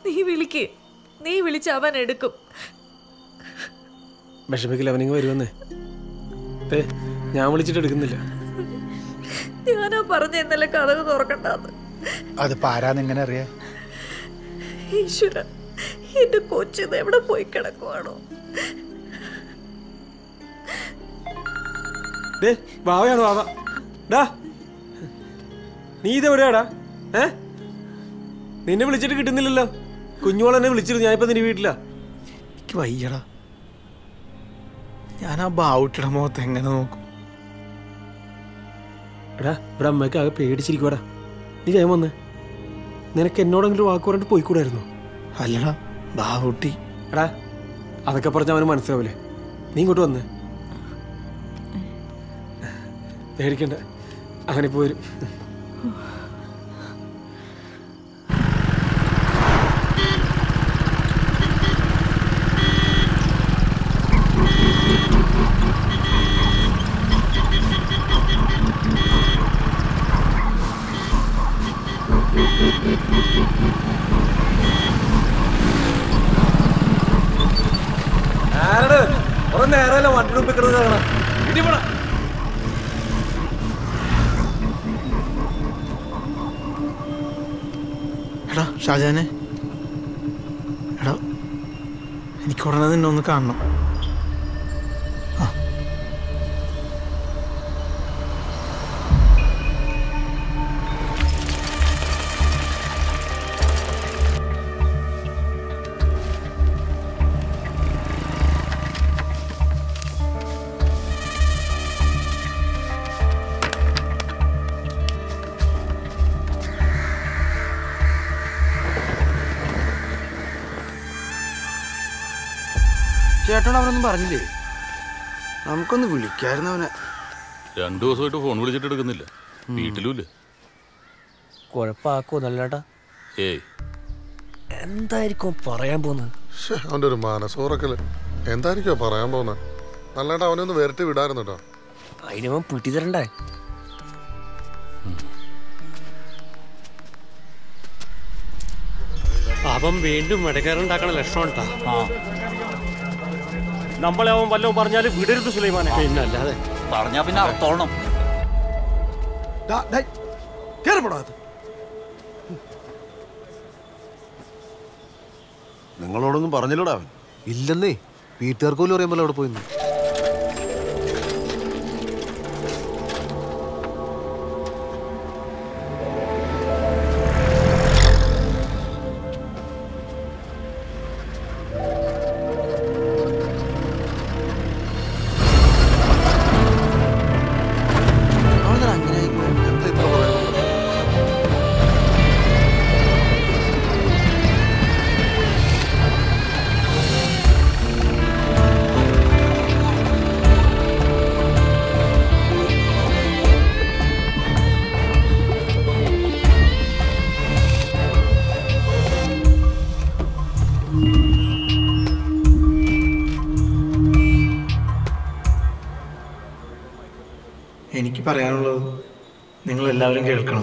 നീ വിളിക്ക് നീ വിളിച്ച് അവൻ എടുക്കും വിഷമിക്കില്ല അവനിങ്ങ് വരുമെന്നേ ഏ ഞാൻ വിളിച്ചിട്ട് എടുക്കുന്നില്ല ഞാനാ പറഞ്ഞ ഇന്നലെ കഥക് തുറക്കണ്ടെന്ന് അത് പാരാന്ന് എങ്ങനെ അറിയാ ഈശ്വര എന്റെ കൊച്ചിത് എവിടെ പോയി കിടക്കുവാണോ ഡേ വാവയാണ് വാവ ഡാ നീ ഇതെവിടെയാടാ ഏ നിന്നെ വിളിച്ചിട്ട് കിട്ടുന്നില്ലല്ലോ കുഞ്ഞോൾ എന്നെ വിളിച്ചിരുന്നു ഞാനിപ്പോ നിന്റെ വീട്ടിലാ എനിക്ക് വയ്യടാ ഞാൻ ആ ബാവുട്ടിയുടെ മുഖത്ത് എങ്ങനെ നോക്കും എടാ ഇവിടെ അമ്മയ്ക്ക് ആകെ പേടിച്ചിരിക്കുവാടാ നീ വേഗം വന്ന് നിനക്ക് എന്നോടെങ്കിലും വാക്ക് പറഞ്ഞിട്ട് പോയിക്കൂടായിരുന്നു അല്ലടാ ബാവുട്ടി എടാ അതൊക്കെ പറഞ്ഞ അവന് മനസ്സിലാവില്ലേ നീ ഇങ്ങോട്ട് വന്ന് പേടിക്കണ്ട അവനിപ്പോ വരും കുറെ നേരമല്ല വണ്ടി മുമ്പിൽ കിടന്ന് കാണാം ഇടി പോടാ എടാ ഷാജാനെ എടാ എനിക്ക് ഉടനെ നിന്നെ ഒന്ന് കാണണം ചേട്ടനോട് അവനൊന്നും പറഞ്ഞില്ലേ നമുക്കൊന്ന് വിളിക്കായിരുന്നു അവനെ രണ്ടു ദിവസമായിട്ട് ഫോൺ വിളിച്ചിട്ട് എടുക്കുന്നില്ല വീട്ടിലുമില്ല കുഴപ്പമാക്കോ നല്ലേട്ടാ ഏയ് എന്തായിരിക്കും പറയാൻ പോകുന്നത് ശ്ശേ, അവന്റെ ഒരു മനസ്സോറക്കല് എന്തായിരിക്കോ പറയാൻ പോകുന്നത് നല്ലതായിട്ട് അവനെ ഒന്ന് വേറിട്ട് വിടായിരുന്നു കേട്ടോ അതിനവൻ പിടി തരണ്ടേ അവൻ വീണ്ടും ഇടകേറുണ്ടാക്കണ ലക്ഷണം ഉണ്ടാ നമ്മളെ അവൻ വല്ലതും പറഞ്ഞാല് വിടരുത് സുലൈമാനെ പിന്നല്ലാതെ പറഞ്ഞാ പിന്നെ അർത്ഥോളണം നിങ്ങളോടൊന്നും പറഞ്ഞില്ലടാ അവൻ ഇല്ലെന്നേ വീട്ടുകാർക്ക് പോലും അറിയാൻ പോലെ അവിടെ പോയിന്ന് അവനെന്താ അങ്ങനെ ആയിപ്പോയെ? എന്താ ഇത്ര പറയുന്നത് എനിക്ക് പറയാനുള്ളത് നിങ്ങൾ എല്ലാവരും കേൾക്കണം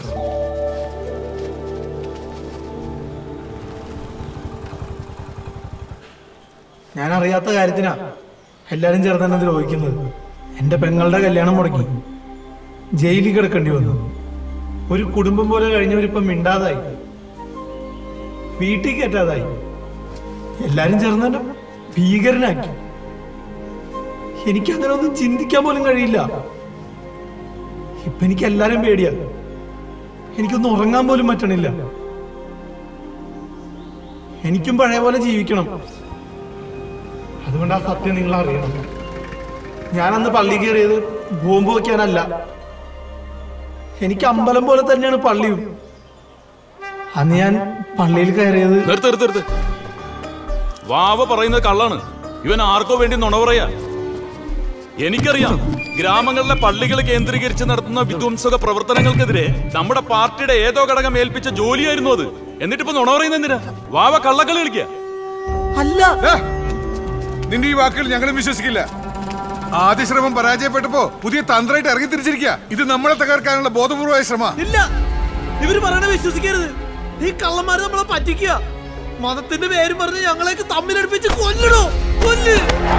ഞാൻ അറിയാത്ത കാര്യത്തിനാ എല്ലാരും ചേർന്ന് എന്നെ ദ്രോഹിക്കുന്നത് എന്റെ പെങ്ങളുടെ കല്യാണം മുടക്കി ജയിലിൽ കിടക്കേണ്ടി വന്നു ഒരു കുടുംബം പോലെ കഴിഞ്ഞവരിപ്പം മിണ്ടാതായി വീട്ടിൽ കയറ്റാതായി എല്ലാരും ചേർന്ന് എന്നെ ഭീകരനാക്കി എനിക്ക് അങ്ങനെ ഒന്നും ചിന്തിക്കാൻ പോലും കഴിയില്ല ഇപ്പൊ എനിക്ക് എല്ലാരും പേടിയാ എനിക്കൊന്നും ഉറങ്ങാൻ പോലും പറ്റണില്ല എനിക്കും പഴയ പോലെ ജീവിക്കണം അതുകൊണ്ട് ആ സത്യം നിങ്ങൾ അറിയണം ഞാൻ അന്ന് പള്ളി കയറിയത് ബോംബ് വയ്ക്കാനല്ല എനിക്ക് അമ്പലം പോലെ തന്നെയാണ് പള്ളിയും അന്ന് ഞാൻ പള്ളിയിൽ കയറിയത് നിർത്ത് നിർത്ത് നിർത്ത് വാവ പറയുന്നത് കള്ളാണ് ഇവൻ ആർക്കോ വേണ്ടി നുണ പറയാ എനിക്കറിയാം ഗ്രാമങ്ങളിലെ പള്ളികൾ കേന്ദ്രീകരിച്ച് നടത്തുന്ന വിധ്വംസക പ്രവർത്തനങ്ങൾക്കെതിരെ നമ്മുടെ പാർട്ടിയുടെ ഏതോ ഘടകം ഏൽപ്പിച്ച ജോലിയായിരുന്നു അത് എന്നിട്ട് ഇപ്പൊ നുണ പറയുന്നത് എന്തിനാ വാവ കള്ളക്കളി കളിക്കുക നിന്റെ ഈ വാക്കുകൾ ഞങ്ങളും വിശ്വസിക്കില്ല ആദ്യ ശ്രമം പരാജയപ്പെട്ടപ്പോ പുതിയ തന്ത്രമായിട്ട് ഇറങ്ങി തിരിച്ചിരിക്കുക ഇത് നമ്മളെ തകർക്കാനുള്ള ബോധപൂർവമായ ശ്രമ ഇല്ല ഇവര് പറയണ വിശ്വസിക്കരുത് ഈ കള്ളന്മാര് നമ്മളെ പറ്റിക്കുക മതത്തിന്റെ പേരും പറഞ്ഞ് ഞങ്ങളെയൊക്കെ തമ്മിലടുപ്പിച്ച് കൊല്ലണോ കൊല്ല്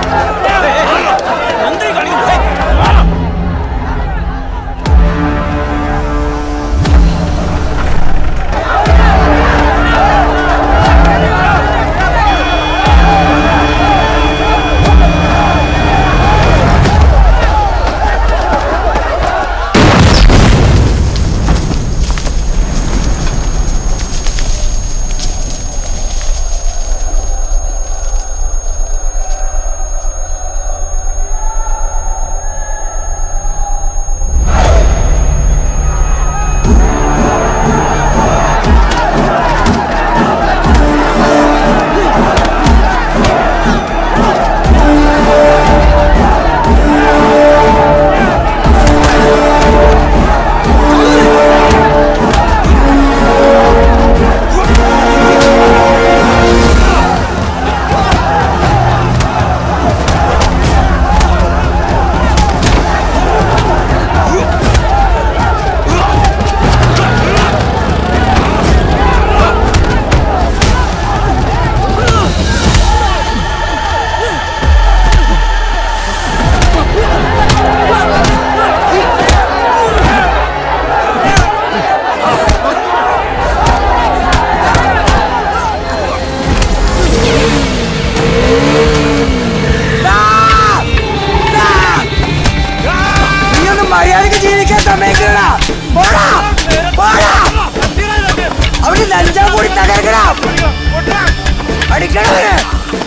നീയൊന്ന് മര്യാദക്ക് ജീവിക്കാൻ സമ്മതിക്കണ പോടാ പോടാ അവിടെ ലഞ്ചാ കൂടി തകർക്കണം അടിക്കണവര്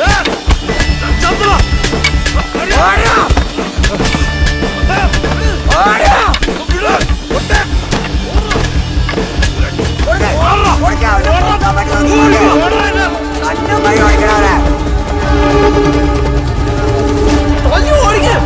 ഓടാ ഓടാ കണ്ണുമായി ഓടിക്കണവരെ ഓടിക്കാം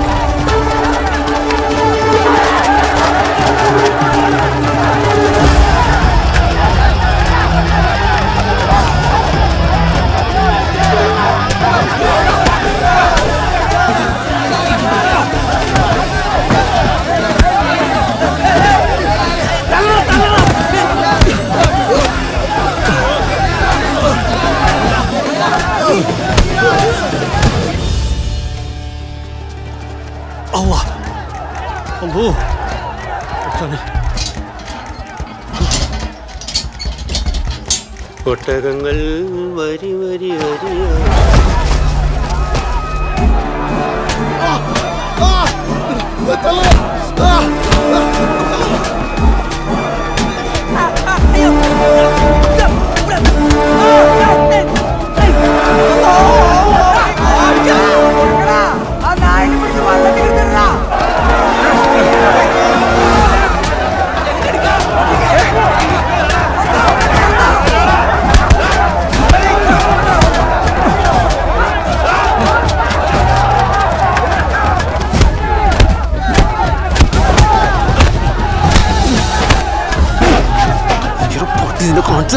Allah. Allah. Sana. ഒട്ടകങ്ങൾ വരി വരി വരിയായി ആ നായിനെ പിടിച്ച് വള്ളത്തിൽ എടുത്തിടാ നിന്നെ കാണിച്ചു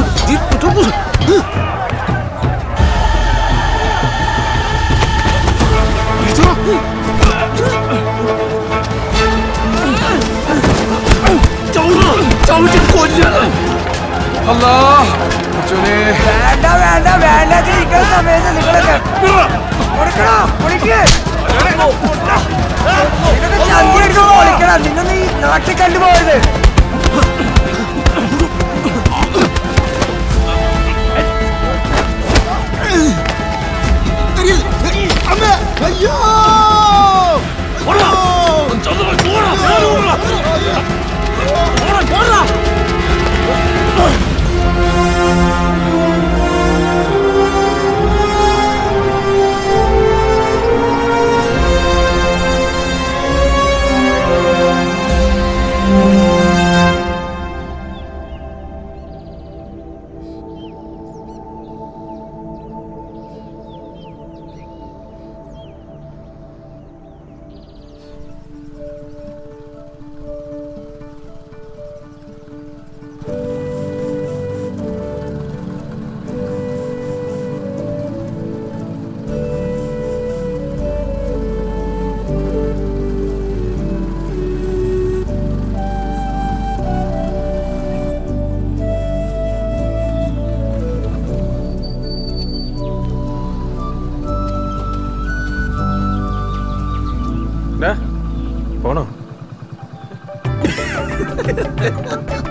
വേണ്ട വേണ്ട വേണ്ട ഇരിക്കുന്ന സമയത്ത് നിങ്ങളൊക്കെ കൊടുക്കണം കുളിക്ക് നിങ്ങളൊക്കെ ചന്തി എടുത്ത് പൊളിക്കണം നിങ്ങൾ ഈ നാട്ടിൽ കണ്ടുപോയത് അയ്യോ പോണോ